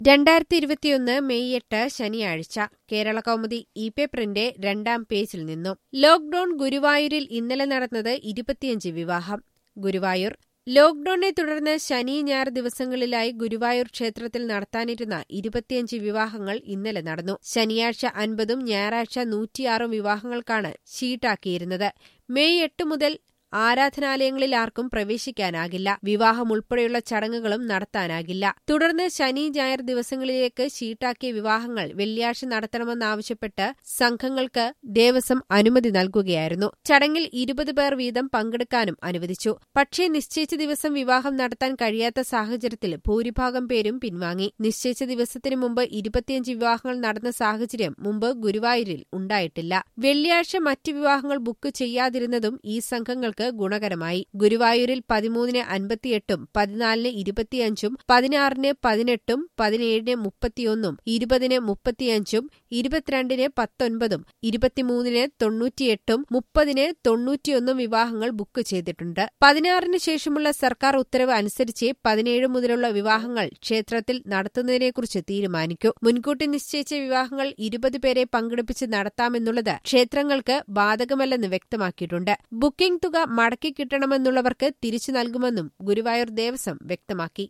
രണ്ടായിരത്തി ഇരുപത്തിയൊന്ന് മെയ് എട്ട് ശനിയാഴ്ച കേരള കൗമുദി ഇ പേപ്പറിന്റെ രണ്ടാം പേജിൽ നിന്നും ലോക്ഡൌൺ ഗുരുവായൂരിൽ ഇന്നലെ നടന്നത് ഇരുപത്തിയഞ്ച് വിവാഹം ഗുരുവായൂർ ലോക്ഡൌണിനെ തുടർന്ന് ശനി ഞായർ ദിവസങ്ങളിലായി ഗുരുവായൂർ ക്ഷേത്രത്തിൽ നടത്താനിരുന്ന ഇരുപത്തിയഞ്ച് വിവാഹങ്ങൾ ഇന്നലെ നടന്നു ശനിയാഴ്ച അൻപതും ഞായറാഴ്ച നൂറ്റിയാറും വിവാഹങ്ങൾക്കാണ് ഷീട്ടാക്കിയിരുന്നത് മെയ് എട്ട് മുതൽ ആരാധനാലയങ്ങളിൽ ആർക്കും പ്രവേശിക്കാനാകില്ല വിവാഹം ഉൾപ്പെടെയുള്ള ചടങ്ങുകളും നടത്താനാകില്ല തുടർന്ന് ശനി ഞായർ ദിവസങ്ങളിലേക്ക് ഷീട്ടാക്കിയ വിവാഹങ്ങൾ വെള്ളിയാഴ്ച നടത്തണമെന്നാവശ്യപ്പെട്ട് സംഘങ്ങൾക്ക് ദേവസ്വം അനുമതി നൽകുകയായിരുന്നു ചടങ്ങിൽ ഇരുപത് പേർ വീതം പങ്കെടുക്കാനും അനുവദിച്ചു പക്ഷേ നിശ്ചയിച്ച ദിവസം വിവാഹം നടത്താൻ കഴിയാത്ത സാഹചര്യത്തിൽ ഭൂരിഭാഗം പേരും പിൻവാങ്ങി നിശ്ചയിച്ച ദിവസത്തിനു മുമ്പ് ഇരുപത്തിയഞ്ച് വിവാഹങ്ങൾ നടന്ന സാഹചര്യം മുമ്പ് ഗുരുവായൂരിൽ ഉണ്ടായിട്ടില്ല വെള്ളിയാഴ്ച മറ്റ് വിവാഹങ്ങൾ ബുക്ക് ചെയ്യാതിരുന്നതും ഈ സംഘങ്ങൾക്ക് ഗുണകരമായി ഗുരുവായൂരിൽ പതിമൂന്നിന് അൻപത്തിയെട്ടും പതിനാലിന് ഇരുപത്തിയഞ്ചും പതിനാറിന് പതിനെട്ടും പതിനേഴിന് മുപ്പത്തിയൊന്നും ഇരുപതിന് മുപ്പത്തിയഞ്ചും ഇരുപത്തിരണ്ടിന് പത്തൊൻപതും ഇരുപത്തിമൂന്നിന് തൊണ്ണൂറ്റിയെട്ടും മുപ്പതിന് തൊണ്ണൂറ്റിയൊന്നും വിവാഹങ്ങൾ ബുക്ക് ചെയ്തിട്ടുണ്ട് പതിനാറിന് ശേഷമുള്ള സർക്കാർ ഉത്തരവ് അനുസരിച്ച് പതിനേഴ് മുതലുള്ള വിവാഹങ്ങൾ ക്ഷേത്രത്തിൽ നടത്തുന്നതിനെക്കുറിച്ച് തീരുമാനിക്കൂ മുൻകൂട്ടി നിശ്ചയിച്ച വിവാഹങ്ങൾ ഇരുപത് പേരെ പങ്കെടുപ്പിച്ച് നടത്താമെന്നുള്ളത് ക്ഷേത്രങ്ങൾക്ക് ബാധകമല്ലെന്ന് വ്യക്തമാക്കിയിട്ടുണ്ട് ബുക്കിംഗ് തുക മടക്കി കിട്ടണമെന്നുള്ളവർക്ക് തിരിച്ചു നൽകുമെന്നും ഗുരുവായൂർ ദേവസ്വം വ്യക്തമാക്കി